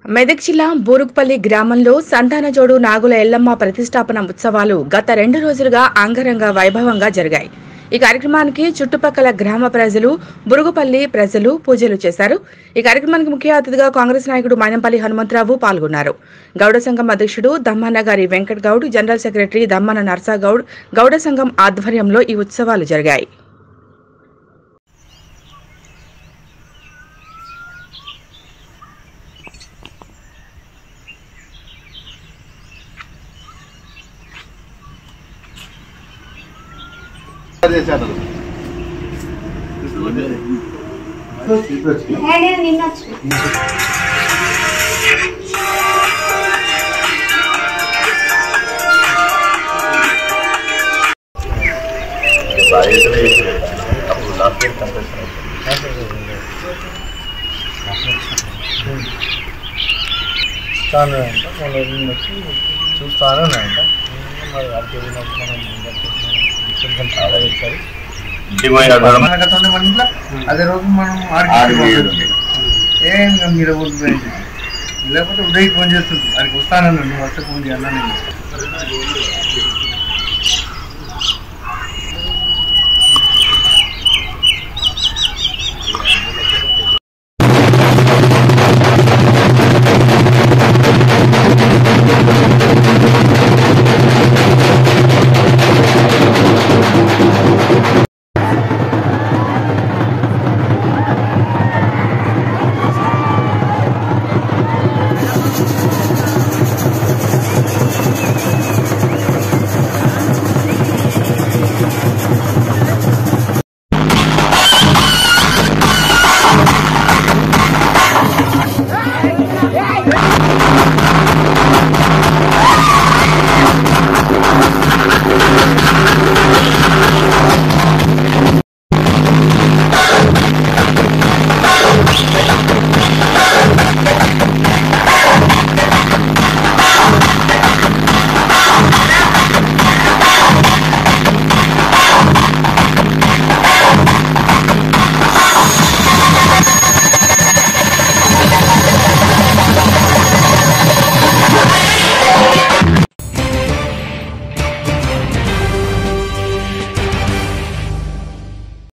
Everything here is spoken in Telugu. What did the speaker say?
మెదక్ జిల్లా బూరుగుపల్లి గ్రామంలో సంతానజోడు నాగుల ఎల్లమ్మ ప్రతిష్టాపన ఉత్సవాలు గత రెండు రోజులుగా అంగరంగ వైభవంగా జరిగాయి ఈ కార్యక్రమానికి చుట్టుపక్కల గ్రామ ప్రజలు బురుగుపల్లి ప్రజలు పూజలు చేశారు ఈ కార్యక్రమానికి ముఖ్య అతిథిగా కాంగ్రెస్ నాయకుడు మైనంపల్లి హనుమంతరావు పాల్గొన్నారు గౌడ సంఘం అధ్యక్షుడు దమ్మన్న గారి వెంకట్ గౌడ్ జనరల్ సెక్రటరీ దమ్మన నర్సాగౌడ్ గౌడ సంఘం ఆధ్వర్యంలో ఈ ఉత్సవాలు జరిగాయి నేను నిన్నొచ్చు బాధ్యతలు అప్పుడు లాస్ట్ ఇయర్ కంపెనీ చూస్తాను అంట మన ఊరిని వచ్చి చూస్తాను అంట మరి అక్కడికి వెళ్ళినప్పుడు మనం కొంచెం చాలా ఇచ్చారు ఇంటికి పోయి అడగడం మన గత మన ఇంట్లో అదే రోజు మనం ఆడికి ఆడికి పోయేది. ఏం ఇంకా మీరు ఊరిపోయింది లేకపోతే ఉదయ్ ఫోన్ చేస్తుంది అక్కడికి వస్తానన్నాడు నువ్వు వస్తే ఫోన్ చేయాలని నేను